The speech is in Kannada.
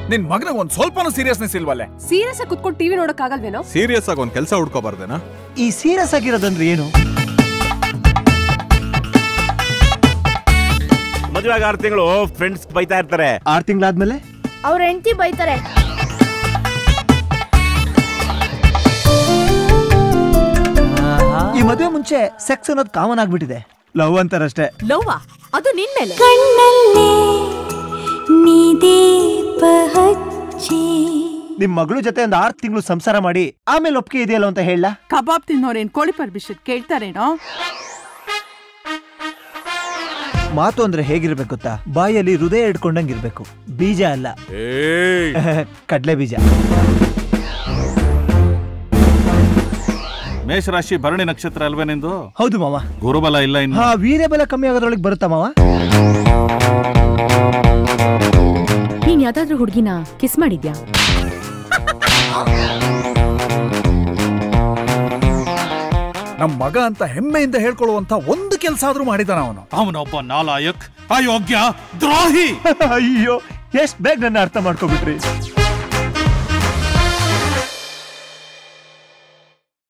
ನಿನ್ ಮಗನಿಗೆ ಒಂದ್ ಸ್ವಲ್ಪನೂ ಸೀರಿಯಸ್ನೆಸ್ ಇಲ್ವಲ್ಲೇ ಸೀರಿಯಸ್ ಆಗಿ ಕುತ್ಕೊಂಡು ಟಿವಿ ನೋಡಕ್ ಆಗಲ್ವೇನೋ ಸೀರಿಯಸ್ ಆಗಿ ಒಂದ್ ಕೆಲಸ ಹುಡ್ಕೋಬಾರ್ದೇನಾ ಈ ಸೀರಿಯಸ್ ಆಗಿರೋದಂದ್ರೆ ಏನು ಮದುವೆ ಆಗ ಆರು ತಿಂಗಳು ಫ್ರೆಂಡ್ಸ್ ಬೈತಾ ಇರ್ತಾರೆ ಆರ್ ತಿಂಗಳಾದ್ಮೇಲೆ ಅವ್ರ ಹೆಂಡತಿ ಬೈತಾರೆ ಈ ಮದುವೆ ಮುಂಚೆ ಸೆಕ್ಸ್ ಅನ್ನೋದು ಕಾಮನ್ ಆಗ್ಬಿಟ್ಟಿದೆ ಲವ್ ಅಂತಾರಷ್ಟೇ ಲವ್ವಾ ಅದು ನಿನ್ ಮೇಲೆ ಕಣ್ಣಲ್ಲೇ ನೀ ದೀಪ ಹಚ್ಚಿ ನಿಮ್ ಮಗಳ ಜೊತೆ ಒಂದ್ ಆರ್ ತಿಂಗಳು ಸಂಸಾರ ಮಾಡಿ ಆಮೇಲೆ ಒಪ್ಪಿಗೆ ಇದೆಯಲ್ಲ ಅಂತ ಹೇಳ ಕಬಾಬ್ ತಿನ್ನೋರೇನ್ ಕೋಳಿ ಪರ್ಮಿಷನ್ ಕೇಳ್ತಾರೇನೋ ಮಾತು ಅಂದ್ರೆ ಹೇಗಿರ್ಬೇಕು ಗೊತ್ತಾ ಬಾಯಲ್ಲಿ ಹೃದಯ ಹಿಡ್ಕೊಂಡಂಗಿರ್ಬೇಕು ಬೀಜ ಅಲ್ಲ ಕಡ್ಲೆ ಬೀಜ ಮೇಷರಾಶಿ ಭರಣಿ ನಕ್ಷತ್ರ ಅಲ್ವೇ ನಿಂದು ಹೌದು ಮಾವ ಗುರುಬಲ ಇಲ್ಲ ಇನ್ನು ಹಾ ವೀರ್ಯ ಬಲ ಕಮ್ಮಿ ಆಗೋದ್ರೊಳಗೆ ಬರುತ್ತಾ ಮಾವ ನೀನ್ ಯಾವ್ದಾದ್ರೂ ಹುಡುಗಿನ ಕಿಸ್ ಮಾಡಿದ್ಯಾ ನಮ್ ಮಗ ಅಂತ ಹೆಮ್ಮೆಯಿಂದ ಹೇಳ್ಕೊಳ್ಳುವಂತ ಒಂದು ಕೆಲಸ ಆದ್ರೂ ಮಾಡಿದಾನ ಅವನು ಅವನೊಬ್ಬ ನಾಲಾಯಕ್ ಅಯೋಗ್ಯ ದ್ರೋಹಿ ಅಯ್ಯೋ ಎಷ್ಟ್ ಬೇಗ ನನ್ನ ಅರ್ಥ ಮಾಡ್ಕೊಬಿಟ್ರಿ